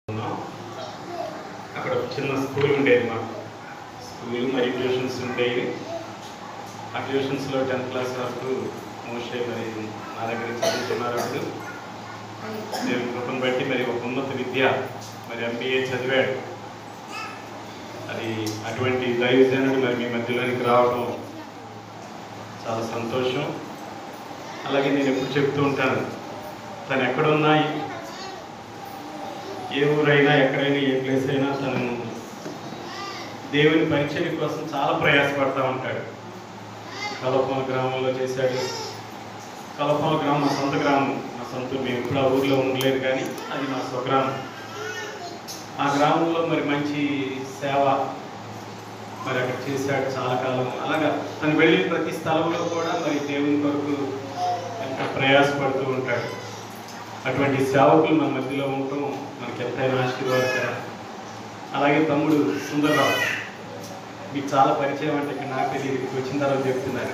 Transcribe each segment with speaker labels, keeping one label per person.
Speaker 1: ఉన్నాం అక్కడ ఒక చిన్న స్కూల్ ఉండేది మాకు స్కూల్ మరియు ట్యూషన్స్ ఉండేవి ఆ ట్యూషన్స్లో టెన్త్ క్లాస్ వరకు మోస్ట్లీ మరి నా దగ్గర చదువుతున్నారు అప్పుడు దేవుని కృపను బట్టి మరి ఒక ఉన్నత విద్య మరి ఎంబీఏ చదివాడు అది అటువంటి దైవజనుడు మరి మీ మధ్యలోనికి రావడం చాలా సంతోషం అలాగే నేను ఎప్పుడు చెప్తూ ఉంటాను తను ఎక్కడున్నా ఏ ఊరైనా ఎక్కడైనా ఏ ప్లేస్ అయినా తను దేవుని పరిచయం కోసం చాలా ప్రయాసపడతా ఉంటాడు కలపల గ్రామంలో చేశాడు కలపల గ్రామం మా సొంత గ్రామం మా సొంత మేము ఇప్పుడు ఆ ఊర్లో ఉండలేదు కానీ అది మా స్వగ్రామం ఆ గ్రామంలో మరి మంచి సేవ మరి అక్కడ చేశాడు చాలా కాలం అలాగా తను వెళ్ళిన ప్రతి స్థలంలో కూడా మరి దేవుని కొరకు ఎంత ప్రయాసపడుతూ ఉంటాడు అటువంటి సేవకులు మన మధ్యలో ఉండటం మనకి ఎంతైనా ఆశీర్వాదకరం అలాగే తమ్ముడు సుందరరావు మీకు చాలా పరిచయం అంటే ఇక్కడ నాకు తెలియదు ఇక్కడికి వచ్చిన తర్వాత చెప్తున్నారు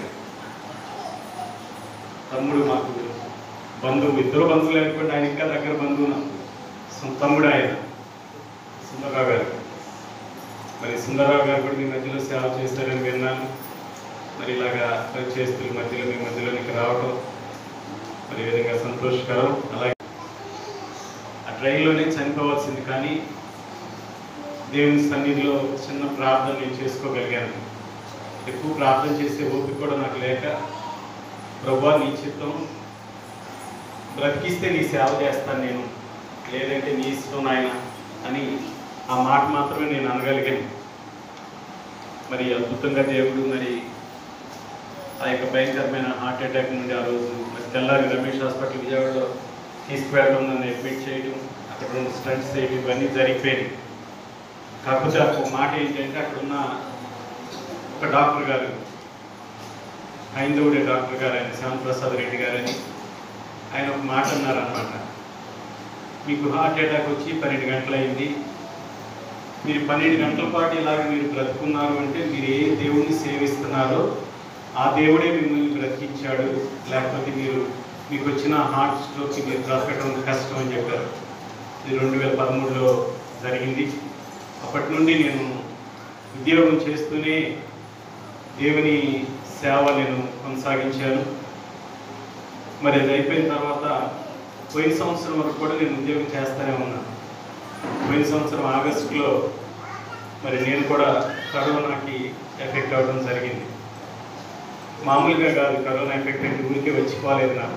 Speaker 1: తమ్ముడు మాకు బంధువు ఇద్దరు బంధువులు అనుకోండి ఆయన ఇంకా దగ్గర బంధువు నాకు సొంత తమ్ముడు ఆయన సుందరరావు గారు మరి సుందరరావు గారు కూడా మీ మధ్యలో సేవ చేస్తారని విన్నాను మరి ఇలాగా చేస్తున్న మధ్యలో మీ మధ్యలోనికి రావటం మరి ఈ విధంగా సంతోషకరం అలాగే ఆ ట్రైన్లోనే చనిపోవాల్సింది కానీ దేవుని సన్నిధిలో చిన్న ప్రార్థన నేను చేసుకోగలిగాను ఎక్కువ ప్రార్థన చేసే ఓపిక కూడా నాకు లేక ప్రభా నీ చిత్తం బ్రతికిస్తే నీ సేవ చేస్తాను నేను లేదంటే నీ ఇష్టం నాయన అని ఆ మాట మాత్రమే నేను అనగలిగాను మరి అద్భుతంగా దేవుడు మరి ఆ యొక్క భయంకరమైన హార్ట్ అటాక్ నుండి ఆ రోజు మరి తెల్లారి రమేష్ హాస్పిటల్ విజయవాడలో తీసుకువెళ్ళడం నన్ను అడ్మిట్ చేయడం అక్కడ రెండు స్టంట్స్ చేయడం ఇవన్నీ జరిగిపోయింది కాకపోతే ఒక మాట ఏంటంటే అక్కడ ఉన్న ఒక డాక్టర్ గారు హైందవుడే డాక్టర్ గారు ఆయన శ్యామప్రసాద్ రెడ్డి గారని ఆయన ఒక మాట అన్నారనమాట మీకు హార్ట్ అటాక్ వచ్చి పన్నెండు గంటలైంది మీరు పన్నెండు గంటల పాటు ఇలాగ మీరు బ్రతుకున్నారు అంటే మీరు ఏ దేవుణ్ణి సేవిస్తున్నారో ఆ దేవుడే మిమ్మల్ని బ్రతికించాడు లేకపోతే మీరు మీకు వచ్చిన హార్ట్ స్ట్రోక్కి మీరు బ్రతకడం కష్టం అని చెప్పారు ఇది రెండు వేల పదమూడులో జరిగింది అప్పటి నుండి నేను ఉద్యోగం చేస్తూనే దేవుని సేవ నేను కొనసాగించాను మరి అది అయిపోయిన తర్వాత పోయిన సంవత్సరం వరకు కూడా నేను ఉద్యోగం చేస్తూనే ఉన్నాను పోయిన సంవత్సరం ఆగస్టులో మరి నేను కూడా కరోనాకి ఎఫెక్ట్ అవ్వడం జరిగింది మామూలుగా కాదు కరోనా ఎఫెక్ట్ అంటే ఊరికే వచ్చిపోలేదు నాకు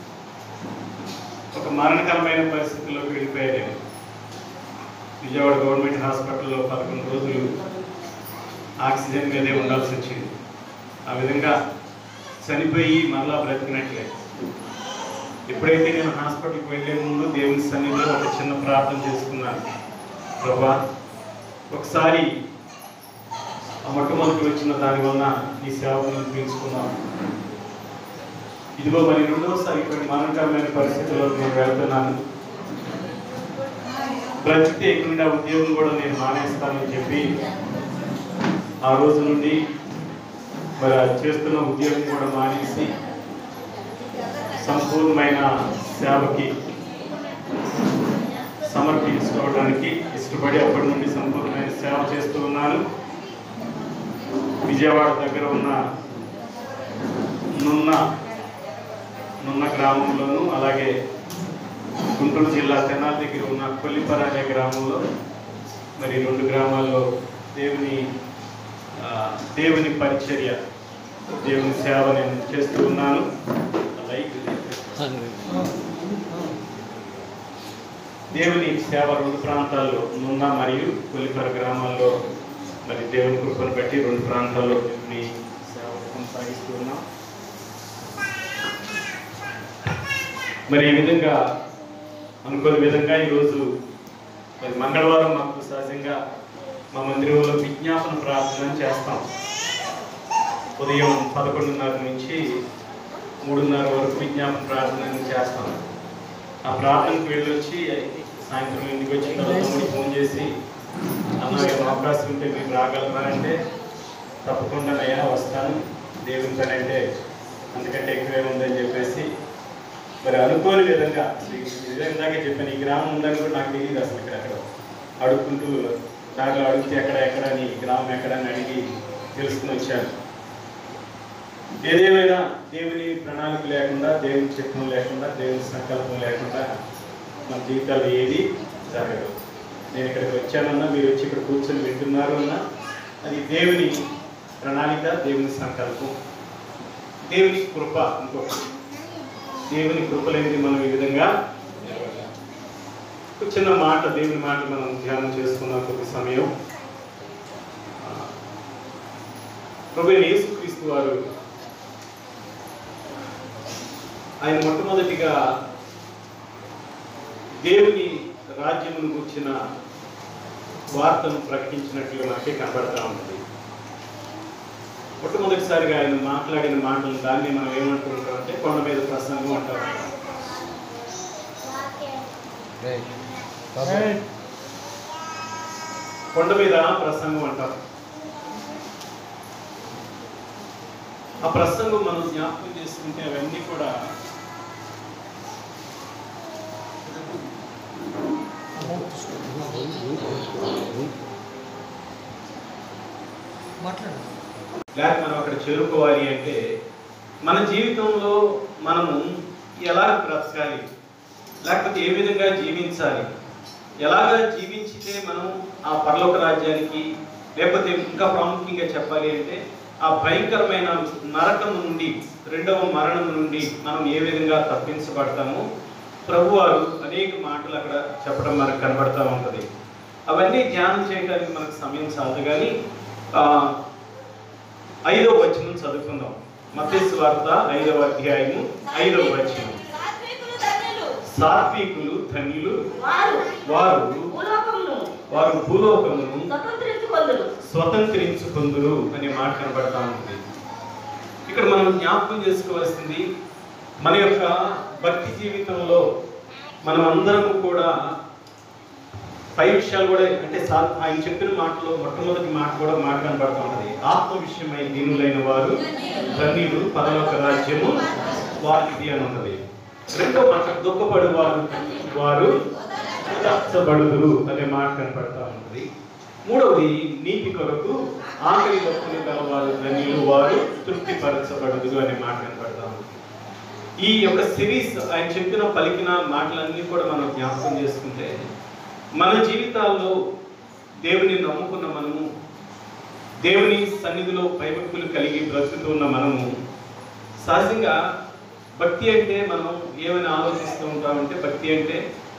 Speaker 1: ఒక మరణకరమైన పరిస్థితుల్లోకి వెళ్ళిపోయాను విజయవాడ గవర్నమెంట్ హాస్పిటల్లో పదకొండు రోజులు ఆక్సిజన్ మీదే ఉండాల్సి వచ్చింది ఆ విధంగా చనిపోయి మరలా బ్రతికినట్లే ఎప్పుడైతే నేను హాస్పిటల్కి వెళ్ళే ముందు దేవుని సన్నిధిలో ఒక చిన్న ప్రార్థన చేసుకున్నాను ప్రభా ఒకసారి ఆ మొట్టమొదటి వచ్చిన దాని వలన ఈ సేవను అనిపించుకున్నాను ఇదిగో మరి రెండవసారి ఇటువంటి మరణకరమైన పరిస్థితుల్లో నేను వెళ్తున్నాను బ్రతికితే ఇక్కడ ఉద్యోగం కూడా నేను మానేస్తానని చెప్పి ఆ రోజు నుండి మరి ఆ చేస్తున్న ఉద్యోగం కూడా మానేసి సంపూర్ణమైన సేవకి సమర్పించుకోవడానికి ఇష్టపడి అప్పటి నుండి సంపూర్ణమైన సేవ చేస్తూ ఉన్నాను విజయవాడ దగ్గర ఉన్న నున్న నున్న గ్రామంలోను అలాగే గుంటూరు జిల్లా తెనాలి దగ్గర ఉన్న కొల్లిపర అనే గ్రామంలో మరి రెండు గ్రామాల్లో దేవుని ఆ, దేవుని పరిచర్య దేవుని సేవ నేను చేస్తూ ఉన్నాను లైక్ దేవుని సేవ రెండు ప్రాంతాల్లో నున్న మరియు కొల్లిపర గ్రామాల్లో మరి దేవుని కృపను బట్టి రెండు ప్రాంతాల్లో దేవుని సేవ కొనసాగిస్తూ ఉన్నాం మరి ఈ విధంగా అనుకోని విధంగా ఈరోజు మరి మంగళవారం మాకు సహజంగా మా మందిరంలో విజ్ఞాపన ప్రార్థన చేస్తాం ఉదయం పదకొండున్నర నుంచి మూడున్నర వరకు విజ్ఞాపన ప్రార్థన చేస్తాం ఆ ప్రార్థనకు వెళ్ళొచ్చి సాయంత్రం ఇంటికి వచ్చిన తర్వాత తమ్ముడికి ఫోన్ చేసి అన్న ఏమైనా అవకాశం ఉంటే మీరు రాగలరా అంటే తప్పకుండా అయ్యా వస్తాను దేవుని పని అంటే అందుకంటే ఎక్కువే ఉందని చెప్పేసి మరి అనుకోని విధంగా ఇదే ఇందాకే చెప్పాను ఈ గ్రామం ఉందని కూడా నాకు తెలియదు అసలు ఇక్కడ ఎక్కడ అడుక్కుంటూ దారిలో అడిగితే ఎక్కడ ఎక్కడ అని ఈ గ్రామం ఎక్కడ అని అడిగి తెలుసుకుని వచ్చాను ఏదేమైనా దేవుని ప్రణాళిక లేకుండా దేవుని చిత్రం లేకుండా దేవుని సంకల్పం లేకుండా మన జీవితాల్లో ఏది జరగదు నేను ఇక్కడికి వచ్చానన్నా మీరు వచ్చి ఇక్కడ కూర్చొని వింటున్నారు అన్నా అది దేవుని ప్రణాళిక దేవుని సంకల్పం దేవుని కృప ఇంకొకటి దేవుని కృప లేనిది మనం ఈ విధంగా నిలబడలేం. ఒక చిన్న మాట దేవుని మాట మనం ధ్యానం చేసుకున్న కొద్ది సమయం ఆ, ప్రభు అయిన యేసుక్రీస్తు వారు ఆయన మొట్టమొదటిగా దేవుని రాజ్యమును గుర్చిన వార్తను ప్రకటించినట్లుగా మనకి కనబడతా ఉంటుంది మొట్టమొదటిసారిగా ఆయన మాట్లాడిన మాటలు దాన్ని మనం ఏమంటుంటాం అంటే కొండ మీద ప్రసంగం అంటాం కొండ మీద ప్రసంగం అంటాం ఆ ప్రసంగం మనం జ్ఞాపకం చేసుకుంటే అవన్నీ కూడా
Speaker 2: మాట్లాడు
Speaker 1: లేక మనం అక్కడ చేరుకోవాలి అంటే మన జీవితంలో మనము ఎలా బ్రతకాలి లేకపోతే ఏ విధంగా జీవించాలి ఎలాగ జీవించితే మనం ఆ పరలోక రాజ్యానికి లేకపోతే ఇంకా ప్రాముఖ్యంగా చెప్పాలి అంటే ఆ భయంకరమైన నరకం నుండి రెండవ మరణం నుండి మనం ఏ విధంగా తప్పించబడతామో ప్రభువారు అనేక మాటలు అక్కడ చెప్పడం మనకు కనబడతా ఉంటుంది అవన్నీ ధ్యానం చేయడానికి మనకు సమయం చాలదు కానీ ఆ, ఐదవ వచనం చదువుకుందాం మత్స్సు వార్త ఐదవ అధ్యాయము ఐదవ వచనం
Speaker 3: సాత్వికులు ధన్యులు.
Speaker 1: సాత్వికులు ధన్యులు
Speaker 3: వారు
Speaker 1: వారు
Speaker 3: భూలోకమును
Speaker 1: వారు భూలోకమును
Speaker 3: స్వతంత్రించుకొందురు.
Speaker 1: స్వతంత్రించుకుందురు అనే మాట కనబడతా ఉంది ఇక్కడ మనం జ్ఞాపకం చేసుకోవాల్సింది మన యొక్క భక్తి జీవితంలో మనం అందరం కూడా పై విషయాలు కూడా అంటే సా- ఆయన చెప్పిన మాటలో మొట్టమొదటి మాట కూడా మాట కనబడుతూ ఉంటుంది ఆత్మ విషయమై దీనులైన వారు ధన్యులు పరలోక రాజ్యము వారికి అని ఉన్నది రెండో మాట దుఃఖపడు వారు వారు ఓదార్చబడుదురు అనే మాట కనపడతా ఉంటుంది మూడవది నీతి కొరకు ఆకలి భక్తులు గలవారు ధన్యులు వారు తృప్తిపరచబడుదురు అనే మాట కనపడతా ఉంది ఈ యొక్క సిరీస్ ఆయన చెప్పిన పలికిన మాటలన్నీ కూడా మనం జ్ఞాపకం చేసుకుంటే మన జీవితాల్లో దేవుని నమ్ముకున్న మనము దేవుని సన్నిధిలో భయభక్తులు కలిగి బ్రతుకుతున్న మనము సహజంగా భక్తి అంటే మనం ఏమైనా ఆలోచిస్తూ ఉంటామంటే భక్తి అంటే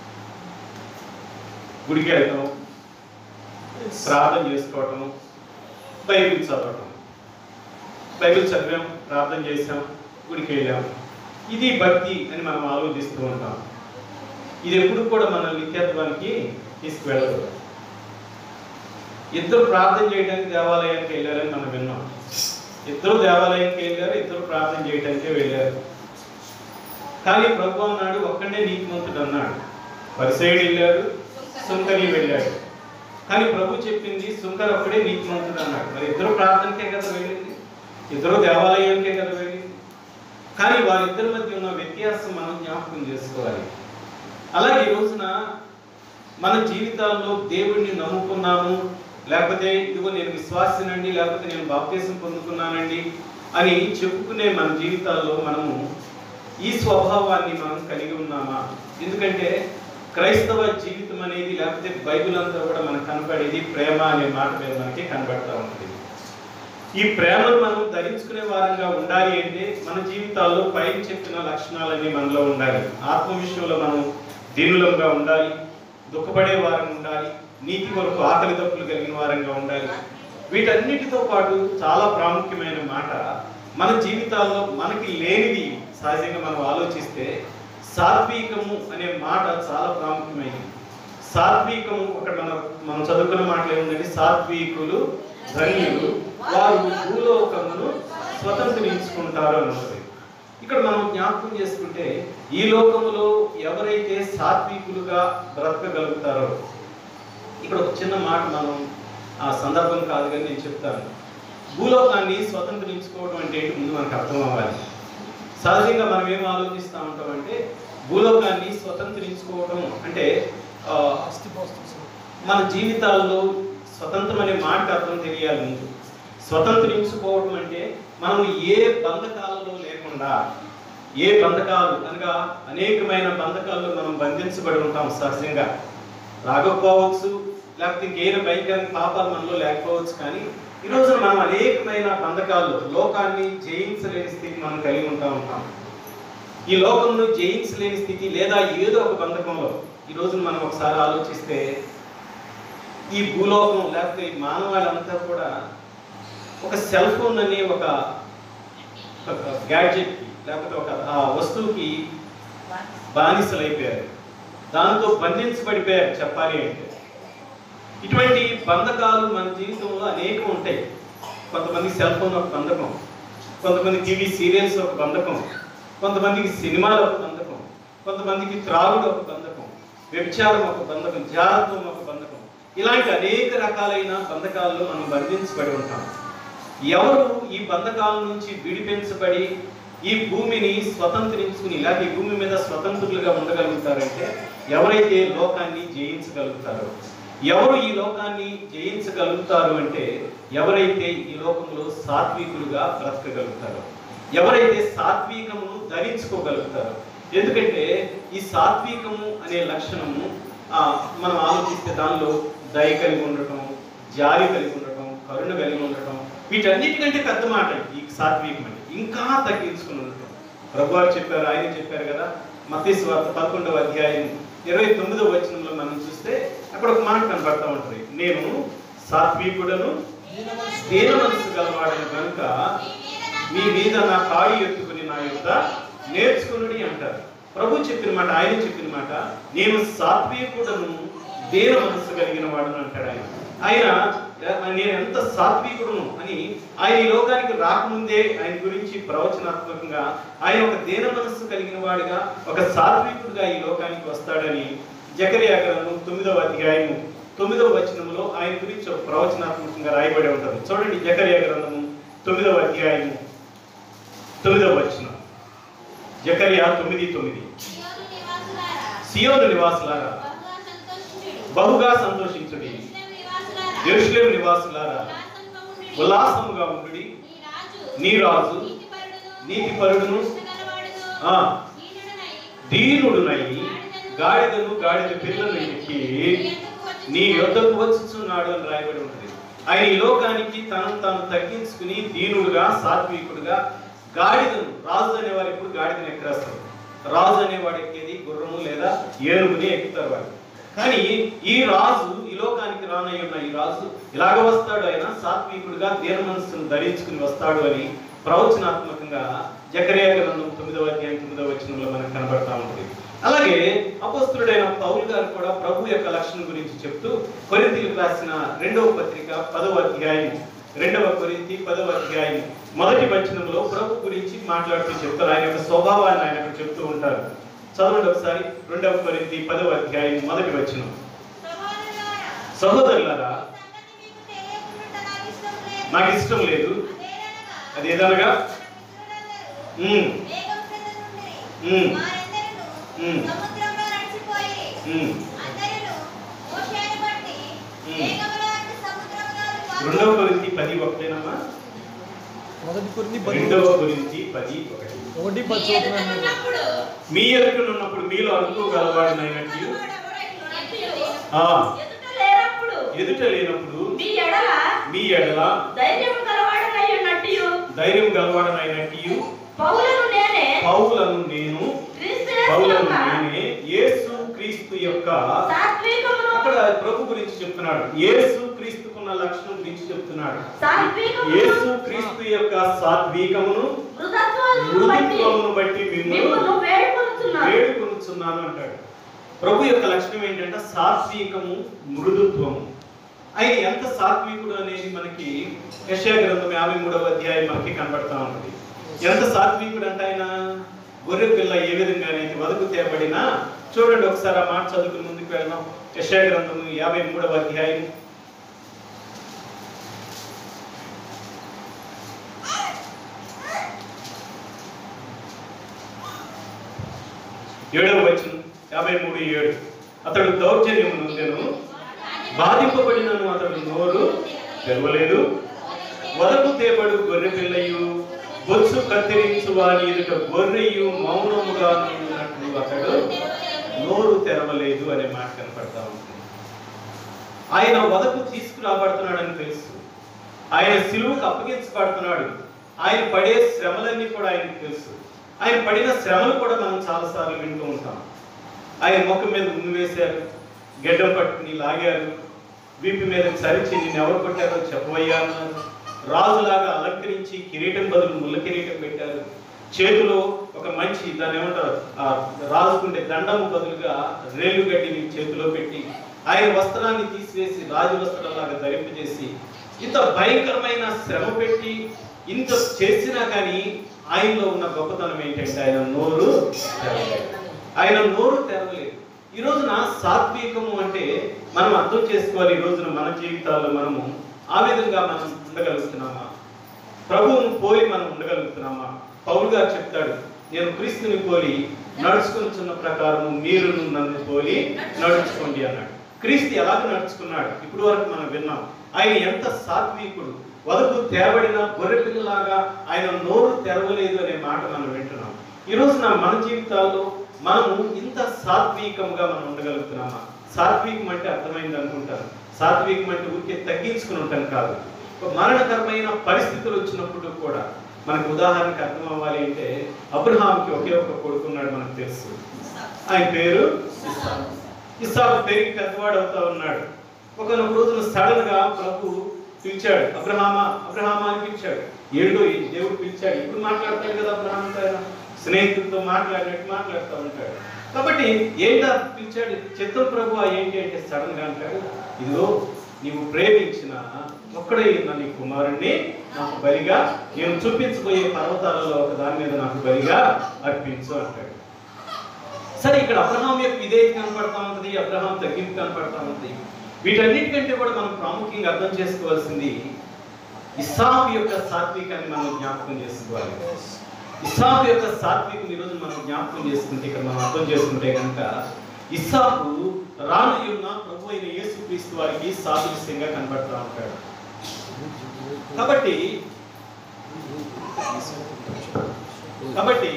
Speaker 1: గుడికి వెళ్తాం ప్రార్థన చేసుకోవటం బైబిల్ చదవటం బైబిల్ చదివాం ప్రార్థన చేసాం గుడికి వెళ్ళాం ఇది భక్తి అని మనం ఆలోచిస్తూ ఉంటాం ఇది ఎప్పుడు కూడా మన నిత్యత్వానికి తీసుకువెళ్ళదు ఇద్దరు ప్రార్థన చేయడానికి దేవాలయానికి వెళ్ళారని మనం విన్నాం ఇద్దరు దేవాలయానికి వెళ్ళారు ఇద్దరు ప్రార్థన చేయడానికే వెళ్ళారు కానీ ప్రభు అన్నాడు ఒక్కడే నీతిమంతుడు అన్నాడు పరిసైడ్ వెళ్ళాడు సుంకరి వెళ్ళాడు కానీ ప్రభు చెప్పింది సుంకర్ ఒక్కడే నీతిమంతుడు అన్నాడు మరి ఇద్దరు ప్రార్థనకే కదా వెళ్ళింది ఇద్దరు దేవాలయానికే కదా వెళ్ళింది కానీ వారిద్దరి మధ్య ఉన్న వ్యత్యాసం మనం జ్ఞాపకం చేసుకోవాలి అలాగే ఈ రోజున మన జీవితాల్లో దేవుడిని నమ్ముకున్నాము లేకపోతే ఇదిగో నేను విశ్వాసినండి లేకపోతే నేను బాప్తీసం పొందుకున్నానండి అని చెప్పుకునే మన జీవితాల్లో మనము ఈ స్వభావాన్ని మనం కలిగి ఉన్నామా ఎందుకంటే క్రైస్తవ జీవితం అనేది లేకపోతే బైబిల్ అంతా కూడా మనకు కనపడేది ప్రేమ అనే మాట మీద మనకి కనబడతా ఉంటుంది ఈ ప్రేమను మనం ధరించుకునే వారంగా ఉండాలి అంటే మన జీవితాల్లో పైన చెప్పిన లక్షణాలన్నీ మనలో ఉండాలి ఆత్మ విషయంలో మనం దీనులంగా ఉండాలి దుఃఖపడే వారంగా ఉండాలి నీతి కొరకు ఆకలి తప్పులు కలిగిన వారంగా ఉండాలి వీటన్నిటితో పాటు చాలా ప్రాముఖ్యమైన మాట మన జీవితాల్లో మనకి లేనిది సహజంగా మనం ఆలోచిస్తే సాత్వికము అనే మాట చాలా ప్రాముఖ్యమైనది సాత్వికము అక్కడ మన మనం చదువుకున్న మాటలు ఏముందంటే సాత్వికులు ధన్యులు వారు భూలోకమును స్వతంత్రించుకుంటారు అని ఉన్నది ఇక్కడ మనం జ్ఞాపకం చేసుకుంటే ఈ లోకములో ఎవరైతే సాత్వికులుగా బ్రతకగలుగుతారో ఇక్కడ ఒక చిన్న మాట మనం ఆ సందర్భం కాదు కానీ నేను చెప్తాను భూలోకాన్ని స్వతంత్రించుకోవడం అంటే ఏంటి ముందు మనకు అర్థం అవ్వాలి సహజంగా మనం ఏం ఆలోచిస్తూ ఉంటామంటే భూలోకాన్ని స్వతంత్రించుకోవడం అంటే ఆ, మన జీవితాల్లో స్వతంత్రం అనే మాటకు అర్థం తెలియాలి ముందు స్వతంత్రించుకోవడం అంటే మనం ఏ బంధకాలలో లేకుండా ఏ బంధకాలు అనగా అనేకమైన బంధకాల్లో మనం బంధించబడి ఉంటాం సహజంగా రాకపోవచ్చు లేకపోతే ఇంకేమైనా భయంకరమైన పాపాలు మనలో లేకపోవచ్చు కానీ ఈ రోజు మనం అనేకమైన బంధకాల్లో లోకాన్ని జయించలేని స్థితి మనం కలిగి ఉంటా ఉంటాం ఈ లోకంను జయించలేని స్థితి లేదా ఏదో ఒక బంధకంలో ఈ రోజు మనం ఒకసారి ఆలోచిస్తే ఈ భూలోకం లేకపోతే ఈ మానవాళంతా కూడా ఒక సెల్ ఫోన్ అనే ఒక గ్యాడ్జెట్ లేకపోతే ఒక ఆ వస్తువుకి బానిసలైపోయారు దాంతో బంధించబడిపోయారు చెప్పాలి అంటే ఇటువంటి బంధకాలు మన జీవితంలో అనేకం ఉంటాయి కొంతమంది సెల్ ఫోన్ ఒక బంధకం కొంతమంది టీవీ సీరియల్స్ ఒక బంధకం కొంతమందికి సినిమాలు ఒక బంధకం కొంతమందికి త్రాగుడు ఒక బంధకం వ్యభిచారం ఒక బంధకం జాగ్రత్తం ఒక బంధకం ఇలాంటి అనేక రకాలైన బంధకాల్లో మనం బంధించబడి ఉంటాం ఎవరు ఈ బంధకాల నుంచి విడిపించబడి ఈ భూమిని స్వతంత్రించుకుని లేకపోతే ఈ భూమి మీద స్వతంత్రులుగా ఉండగలుగుతారంటే ఎవరైతే లోకాన్ని జయించగలుగుతారో ఎవరు ఈ లోకాన్ని జయించగలుగుతారు అంటే ఎవరైతే ఈ లోకంలో సాత్వికులుగా బ్రతకగలుగుతారో ఎవరైతే సాత్వికమును ధరించుకోగలుగుతారో ఎందుకంటే ఈ సాత్వికము అనే లక్షణము ఆ, మనం ఆలోచిస్తే దానిలో దయ కలిగి ఉండటం జాలి కలిగి ఉండటం కరుణ కలిగి ఉండటం వీటన్నిటికంటే పెద్ద మాట ఈ సాత్వికం అంటే ఇంకా తగ్గించుకుని ఉండటం ప్రభు వారు చెప్పారు ఆయన చెప్పారు కదా మతీసు వార్త పదకొండవ అధ్యాయం ఇరవై తొమ్మిదవ వచనంలో మనం చూస్తే అక్కడ ఒక మాట కనబడతా ఉంటుంది నేను సాత్వికుడను దీన మనసు గలవాడను కనుక మీ మీద నా కాడి ఎత్తుకుని నా యొక్క నేర్చుకునుడి అంటారు ప్రభు చెప్పిన మాట ఆయన చెప్పిన మాట నేను సాత్వికుడను దేన మనస్సు కలిగిన వాడను అంటాడు ఆయన ఆయన ఆ, నేను ఎంత సాత్వికుడును అని ఆయన ఈ లోకానికి రాకముందే ఆయన గురించి ప్రవచనాత్మకంగా ఆయన ఒక దేన మనస్సు కలిగిన వాడిగా ఒక సాత్వికుడిగా ఈ లోకానికి వస్తాడని జకరియా గ్రంథం తొమ్మిదవ అధ్యాయము తొమ్మిదవ వచనములో ఆయన గురించి ఒక ప్రవచనాత్మకంగా రాయబడి ఉంటుంది చూడండి జకరియా గ్రంథము తొమ్మిదవ అధ్యాయము తొమ్మిదవ వచనం జకరియా తొమ్మిది తొమ్మిది
Speaker 2: సియోను నివాసులారా,
Speaker 1: సియోను నివాసులారా
Speaker 2: బహుగా సంతోషించుడి.
Speaker 1: బహుగా సంతోషించుడి
Speaker 2: యెరూషలేము నివాసులారా,
Speaker 1: యెరూషలేము నివాసులారా
Speaker 2: ఉల్లాసంగా ఉండుడి.
Speaker 1: ఉల్లాసముగా ఉండుడి
Speaker 2: నీ రాజు,
Speaker 1: నీ రాజు,
Speaker 2: నీతిపరుడును,
Speaker 1: నీతిపరుడును,
Speaker 2: కృష్ణగలవాడును,
Speaker 1: ఆ,
Speaker 2: దీనుడునై,
Speaker 1: దీనుడునై గాడిదను గాడిద పిల్లలు ఎక్కి నీ యొద్దకు వచ్చుచున్నాడు అని రాయబడి ఉంటుంది ఆయన ఈ లోకానికి తనను తాను తగ్గించుకుని దీనుడుగా సాత్వికుడుగా గాడిదను రాజు అనేవారు ఎప్పుడు గాడిదను ఎక్కరేస్తారు రాజు అనేవాడు ఎక్కేది గుర్రము లేదా ఏనుగుని ఎక్కుతారు వాడు కానీ ఈ రాజు ఈ లోకానికి రానై ఉన్న ఈ రాజు ఇలాగ వస్తాడు ఆయన సాత్వికుడుగా దేన మనస్సును ధరించుకుని వస్తాడు అని ప్రవచనాత్మకంగా జకరియా గ్రంథం తొమ్మిదవ అధ్యాయం తొమ్మిదవ వచనంలో మనకు కనబడతా ఉంటుంది అలాగే అపస్తుడైన పౌలు గారు కూడా ప్రభు యొక్క లక్షణం గురించి చెప్తూ కొరింథీలకు రాసిన రెండవ పత్రిక పదవ అధ్యాయం రెండవ కొరింథీ పదవ అధ్యాయం మొదటి వచనంలో ప్రభు గురించి మాట్లాడుతూ చెప్తారు ఆయన యొక్క స్వభావాన్ని ఆయన అక్కడ చెప్తూ ఉంటారు చదవండి ఒకసారి రెండవ కొరింథీ పదవ అధ్యాయం మొదటి వచనం
Speaker 2: సహోదరులారా,
Speaker 1: సహోదరులారా
Speaker 2: ఈ సంగతి మీకు తెలియకుండుట నాకు ఇష్టం లేదు.
Speaker 1: నాకు ఇష్టం లేదు
Speaker 2: అదేదనగా,
Speaker 1: అదేదనగా
Speaker 2: మన మిత్రులందరూ
Speaker 1: ఉమ్,
Speaker 2: మేఘం క్రింద నుండిరి.
Speaker 1: ఉమ్,
Speaker 2: వారందరూ
Speaker 1: ఉమ్.
Speaker 2: సముద్రంలో నడిచిపోయిరి.
Speaker 1: ఉమ్.
Speaker 2: అందరూ మోషేను బట్టి
Speaker 1: ఉమ్.
Speaker 2: మేఘములో అంటే సముద్రములో
Speaker 1: రెండవ కొరింథీ పది ఒకటేనమ్మా
Speaker 4: మొదటి కొన్ని పది
Speaker 1: రెండవ కొరింథీ పది ఒకటి
Speaker 4: ఒకటి
Speaker 2: మీ
Speaker 4: పది
Speaker 2: ఎదుట
Speaker 4: చదువుతున్నాను
Speaker 2: ఉన్నప్పుడు
Speaker 1: మీ ఎదుటనున్నప్పుడు మీలో అనుకోగలవాడినైనట్టు ఆ,
Speaker 3: ఎదుట లేనప్పుడు
Speaker 1: ఎదుట లేనప్పుడు
Speaker 3: మీ ఎడల
Speaker 1: మీ ఎడల
Speaker 3: ధైర్యం గలవాడనై ఉన్నట్టు
Speaker 1: ధైర్యం గలవాడనైనట్టు
Speaker 3: పౌలను నేనే
Speaker 1: పౌలను నేను
Speaker 3: క్రీస్తు
Speaker 1: పౌలను
Speaker 3: యొక్క
Speaker 1: నేనే యేసు క్రీస్తు యొక్క
Speaker 3: సాత్వికమును
Speaker 1: అక్కడ ప్రభు గురించి చెప్తున్నాడు యేసు క్రీస్తుకున్న లక్షణం గురించి చెప్తున్నాడు
Speaker 3: సాత్వికమును
Speaker 1: యేసు క్రీస్తు యొక్క సాత్వికమును
Speaker 3: మృదత్వాలను బట్టి
Speaker 1: మృదుత్వమును బట్టి మిమ్మల్ని
Speaker 3: మిమ్మల్ని వేడుకొనుచున్నాను
Speaker 1: వేడుకొనుచున్నాను అంటాడు ప్రభు యొక్క లక్షణం ఏంటంటే సాత్వికము మృదుత్వము ఆయన ఎంత సాత్వికుడు అనేది మనకి యశా గ్రంథం యాభై మూడవ అధ్యాయం మనకి కనబడతా ఉంటుంది ఎంత సాత్వికుడు అంటే ఆయన గొర్రె పిల్ల ఏ విధంగా అయితే వదుకు తేబడినా చూడండి ఒకసారి ఆ మాట చదువుకుని ముందుకు వెళ్దాం యశా గ్రంథం యాభై మూడవ అధ్యాయం ఏడవ వచనం యాభై మూడు ఏడు అతడు దౌర్జన్యం నొందెను బాధింపబడినను అతడు నోరు తెరవలేదు వదకు తేబడు గొర్రె పిల్లయు బొత్సు కత్తిరించు వారి ఎదుట గొర్రెయు మౌనముగా ఉన్నట్లు అతడు నోరు తెరవలేదు అనే మాట కనపడతా ఉంటుంది ఆయన వదకు తీసుకురాబడుతున్నాడని తెలుసు ఆయన సిలువుకు అప్పగించబడుతున్నాడు ఆయన పడే శ్రమలన్నీ కూడా ఆయనకు తెలుసు ఆయన పడిన శ్రమలు కూడా మనం చాలాసార్లు వింటూ ఉంటాం ఆయన ముఖం మీద ఉమ్మి వేశారు గడ్డం పట్టుకుని లాగారు వీపు మీద చరిచి నిన్ను ఎవరు కొట్టారో చెప్పవయ్యా అన్నారు రాజులాగా అలంకరించి కిరీటం బదులు ముళ్ళ కిరీటం పెట్టారు చేతిలో ఒక మంచి దాన్ని ఏమంటారు ఆ రాజుకుండే దండము బదులుగా రేలు గడ్డిని చేతిలో పెట్టి ఆయన వస్త్రాన్ని తీసివేసి రాజు వస్త్రంలాగా ధరింపజేసి ఇంత భయంకరమైన శ్రమ పెట్టి ఇంత చేసినా కానీ ఆయనలో ఉన్న గొప్పతనం ఏంటంటే ఆయన నోరు తెరవలేదు ఆయన నోరు తెరవలేదు ఈ రోజున సాత్వికము అంటే మనం అర్థం చేసుకోవాలి ఈ రోజున మన జీవితాల్లో మనము ఆ విధంగా మనం ఉండగలుగుతున్నామా ప్రభువును పోలి మనం ఉండగలుగుతున్నామా పౌలు గారు చెప్తాడు నేను క్రీస్తుని పోలి నడుచుకుంటున్న ప్రకారం మీరు నన్ను పోలి నడుచుకోండి అన్నాడు క్రీస్తు ఎలాగ నడుచుకున్నాడు ఇప్పుడు వరకు మనం విన్నాం ఆయన ఎంత సాత్వికుడు వదకు తేబడిన గొర్రె పిల్లలాగా ఆయన నోరు తెరవలేదు అనే మాట మనం వింటున్నాం ఈ రోజున మన జీవితాల్లో మనము ఇంత సాత్వికంగా మనం ఉండగలుగుతున్నామా సాత్వికం అంటే అర్థమైంది అనుకుంటాను సాత్వికం అంటే ఊరికే తగ్గించుకుని ఉంటాను కాదు ఒక మరణకరమైన పరిస్థితులు వచ్చినప్పుడు కూడా మనకు ఉదాహరణకు అర్థం అవ్వాలి అంటే అబ్రహాంకి ఒకే ఒక కొడుకున్నాడు మనకు తెలుసు ఆయన పేరు ఇస్సాకు. ఇస్సాకు పెరిగి పెద్దవాడు అవుతా ఉన్నాడు ఒకనొక రోజున సడన్ గా ప్రభు పిలిచాడు అబ్రహామా అబ్రహామా అని పిలిచాడు ఏంటో ఈ దేవుడు పిలిచాడు ఇప్పుడు మాట్లాడతాడు కదా అబ్రహాంతో ఆయన స్నేహితులతో మాట్లాడినట్టు మాట్లాడుతూ ఉంటాడు కాబట్టి ఏంటా పిలిచాడు చిత్తం ప్రభు ఏంటి అంటే సడన్ గా అంటాడు ఇదిగో నీవు ప్రేమించిన ఒక్కడే ఉన్న నీ కుమారుణ్ణి నాకు బలిగా నేను చూపించబోయే పర్వతాలలో ఒక దాని మీద నాకు బలిగా అర్పించు అంటాడు సరే ఇక్కడ అబ్రహాం యొక్క విధేయత కనపడతా ఉంటుంది అబ్రహాం తగ్గింపు కనపడతా ఉంది వీటన్నిటికంటే కూడా మనం ప్రాముఖ్యంగా అర్థం చేసుకోవాల్సింది ఇస్సాకు యొక్క సాత్వికాన్ని మనం జ్ఞాపకం చేసుకోవాలి ఇస్సాకు యొక్క సాత్వికం ఈరోజు మనం జ్ఞాపకం చేసుకుంటే ఇక్కడ మనం అర్థం చేసుకుంటే కనుక ఇస్సాకు రానుయున్న ప్రభు అయిన యేసుక్రీస్తు వారికి సాదృశ్యంగా కనబడతా ఉంటాడు కాబట్టి కాబట్టి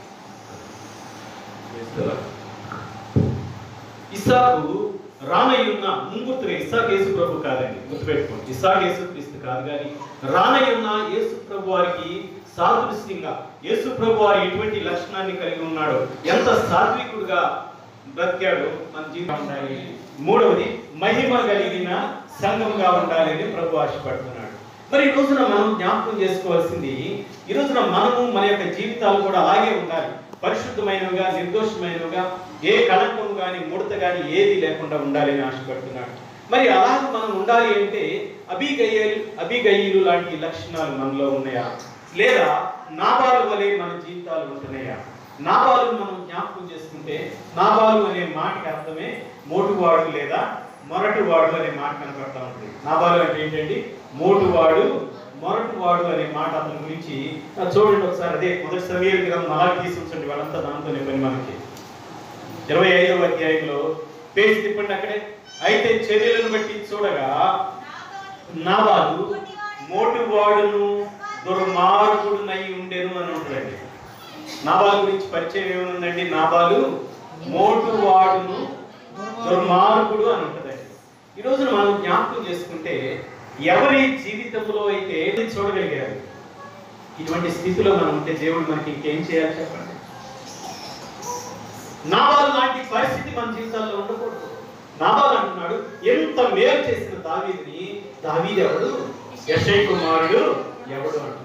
Speaker 1: ఇస్సాకు రానయ్యున్న ముంగుర్తుగా ఇస్సాకు యేసు ప్రభు కాదండి గుర్తుపెట్టుకోండి ఇస్సాకు యేసు క్రీస్తు కాదు కానీ రానయ్యున్న యేసు ప్రభు వారికి సాదృశ్యంగా యేసు ప్రభు వారి ఎటువంటి లక్షణాన్ని కలిగి ఉన్నాడో ఎంత సాత్వికుడుగా బ్రతికాడో మన జీవితం ఉండాలి మూడవది మహిమ కలిగిన సంఘంగా ఉండాలి అని ప్రభు ఆశపడుతున్నాడు మరి ఈ రోజున మనం జ్ఞాపకం చేసుకోవాల్సింది ఈ రోజున మనము మన యొక్క జీవితాలు కూడా అలాగే ఉండాలి పరిశుద్ధమైనవిగా నిర్దోషమైనవిగా ఏ కళంకం కానీ ముడత కానీ ఏది లేకుండా ఉండాలని ఆశపడుతున్నాడు మరి అలాగ మనం ఉండాలి అంటే అభిగయ్యలు అభిగయ్యులు లాంటి లక్షణాలు మనలో ఉన్నాయా లేదా నాబాలు వలె మన జీవితాలు ఉంటున్నాయా నాబాలు మనం జ్ఞాపకం చేసుకుంటే నాబాలు అనే మాటకి అర్థమే మోటువాడు లేదా మొరటువాడు అనే మాట కనపడతా ఉంటుంది నాబాలు అంటే ఏంటండి మోటువాడు మొరటువాడు అనే మాట అతని గురించి ఆ, చూడండి ఒకసారి అదే మొదటి సమీర గ్రంథం అలాగే తీసుకొచ్చండి వాళ్ళంతా దాంతోనే పని మనకి ఇరవై ఐదవ అధ్యాయంలో పేజ్ తిప్పండి అక్కడే అయితే చర్యలను బట్టి చూడగా నాబాలు మోటువాడును దుర్మార్గుడునై ఉండెను అని ఉంటుందండి నాబాలు గురించి పరిచయం ఏముందండి నాబాలు మోటువాడును దుర్మార్గుడు అని ఉంటుందండి ఈ రోజున మనం జ్ఞాపకం చేసుకుంటే ఎవరి జీవితంలో అయితే ఏది చూడగలిగారు ఇటువంటి స్థితిలో మనం ఉంటే దేవుడు మనకి ఇంకేం చేయాలి చెప్పండి నాబాలు లాంటి పరిస్థితి మన జీవితాల్లో ఉండకూడదు నాబాలు అంటున్నాడు ఎంత మేలు చేసిన దావీదిని దావీది ఎవడు యశయ్ కుమారుడు ఎవడు అంటున్నాడు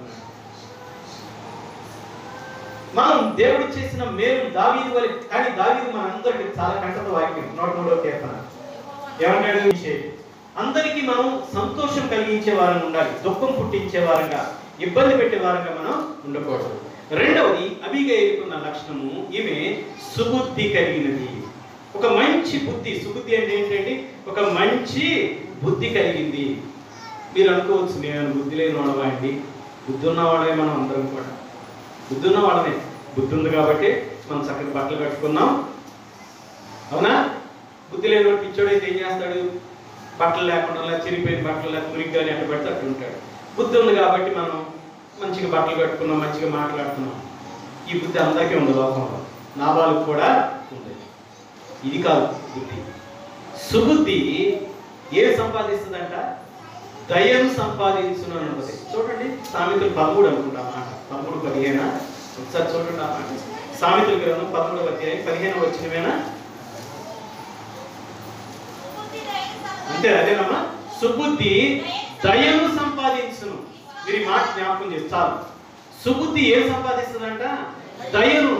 Speaker 1: మనం దేవుడు చేసిన మేలు దావీదు వలె కానీ దావీదు మన అందరికి చాలా కంటత వాక్యం నూట మూడో కీర్తన ఏమంటాడు విషయం అందరికీ మనం సంతోషం కలిగించే వారంగా ఉండాలి దుఃఖం పుట్టించే వారంగా ఇబ్బంది పెట్టే వారంగా మనం ఉండకూడదు రెండవది అభిగేయుకున్న లక్షణము ఈమె సుబుద్ధి కలిగినది ఒక మంచి బుద్ధి సుబుద్ధి అంటే ఏంటంటే ఒక మంచి బుద్ధి కలిగింది మీరు అనుకోవచ్చు నేను బుద్ధి లేని వాడవా అండి బుద్ధి ఉన్నవాడే మనం అందరం కూడా బుద్ధి ఉన్న వాళ్ళనే బుద్ధి ఉంది కాబట్టి మనం చక్కగా బట్టలు కట్టుకున్నాం అవునా బుద్ధి లేని పిచ్చోడైతే ఏం చేస్తాడు బట్టలు లేకుండా అలా చిరిగిపోయిన బట్టలు లేక మురిగ్గా అని అట్టు పెడితే అట్టు ఉంటాడు బుద్ధి ఉంది కాబట్టి మనం మంచిగా బట్టలు కట్టుకున్నాం మంచిగా మాట్లాడుతున్నాం ఈ బుద్ధి అందరికీ ఉంది లోకంలో నా వాళ్ళకి కూడా ఉంది ఇది కాదు బుద్ధి సుబుద్ధి ఏం సంపాదిస్తుందంట దయను సంపాదించును అని ఉంటుంది చూడండి సామెతలు పదమూడు అనుకుంటా ఆ మాట పదమూడు పదిహేను ఒకసారి చూడండి ఆ మాట సామెతల గ్రంథం పదమూడు అధ్యాయం పదిహేను వచ్చినవేనా
Speaker 2: బుద్ధి దయను సంపాదించును.
Speaker 1: అంతే అదేనమ్మా సుబుద్ధి దయను సంపాదించును మీరు ఈ మాట జ్ఞాపకం చేసి చాలు సుబుద్ధి ఏం సంపాదిస్తుందంట దయను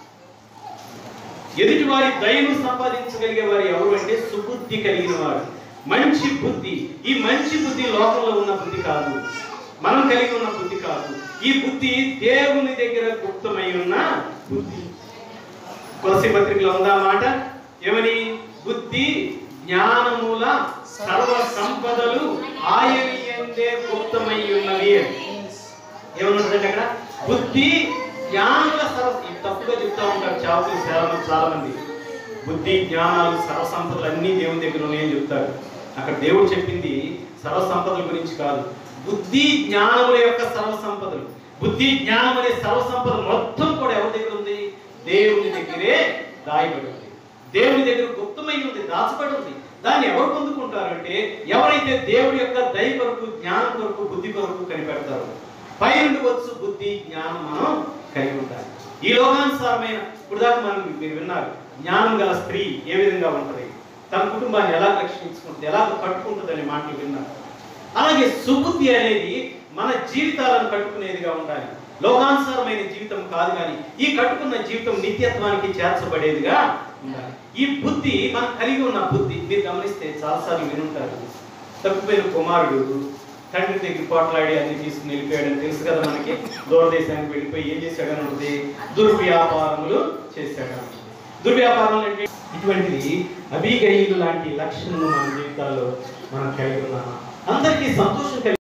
Speaker 1: ఎదుటి వారి దయను సంపాదించగలిగే వారు ఎవరు అంటే సుబుద్ధి కలిగిన వారు మంచి బుద్ధి ఈ మంచి బుద్ధి లోకంలో ఉన్న బుద్ధి కాదు మనం కలిగి ఉన్న బుద్ధి కాదు ఈ బుద్ధి దేవుని దగ్గర గుప్తమై ఉన్న బుద్ధి తులసి పత్రికలో ఉందా మాట ఏమని బుద్ధి జ్ఞానముల సర్వ సంపదలు ఆయన ఎందే గుప్తమై ఉన్నవి అని. ఏమన్నదంటే అక్కడ బుద్ధి జ్ఞానుల సర్వ ఇది తప్పుగా చెప్తా ఉంటారు చావులు చాలా మంది చాలా మంది బుద్ధి జ్ఞానాలు సర్వ సంపదలు అన్ని దేవుని దగ్గర ఉన్నాయని చెప్తారు అక్కడ దేవుడు చెప్పింది సర్వ సంపదల గురించి కాదు బుద్ధి జ్ఞానముల యొక్క సర్వ సంపదలు బుద్ధి జ్ఞానం అనే సర్వ సంపద మొత్తం కూడా ఎవరి దగ్గర ఉంది దేవుని దగ్గరే దాయబడి ఉంది దేవుని దగ్గర గుప్తమై ఉంది దాచబడి ఉంది దాన్ని ఎవరు పొందుకుంటారంటే ఎవరైతే దేవుడి యొక్క దయ కొరకు జ్ఞానం కొరకు బుద్ధి కొరకు కనిపెడతారు పై నుండి వచ్చు బుద్ధి జ్ఞానం మనం కలిగి ఉండాలి ఈ లోకానుసారమైన ఇప్పుడు దాకా మనం మీరు విన్నారు జ్ఞానం గల స్త్రీ ఏ విధంగా ఉంటుంది తన కుటుంబాన్ని ఎలా రక్షించుకుంటుంది ఎలా కట్టుకుంటుంది అనే మాటలు విన్నారు అలాగే సుబుద్ధి అనేది మన జీవితాలను కట్టుకునేదిగా ఉండాలి లోకానుసారమైన జీవితం కాదు కానీ ఈ కట్టుకున్న జీవితం నిత్యత్వానికి చేర్చబడేదిగా ఉండాలి ఈ బుద్ధి మనం కలిగి ఉన్న బుద్ధి మీరు గమనిస్తే చాలాసార్లు వినుంటారు తప్పిపోయిన కుమారుడు తండ్రి దగ్గర పోట్లాడి అన్ని తీసుకుని వెళ్ళిపోయాడని తెలుసు కదా మనకి దూరదేశానికి వెళ్ళిపోయి ఏం చేశాడని ఉంటుంది దుర్వ్యాపారములు చేశాడు దుర్వ్యాపారాలు అంటే ఇటువంటిది అభిగయులు లాంటి లక్షణము మన జీవితాల్లో మనం కలిగి ఉన్నామా అందరికీ సంతోషం కలిగి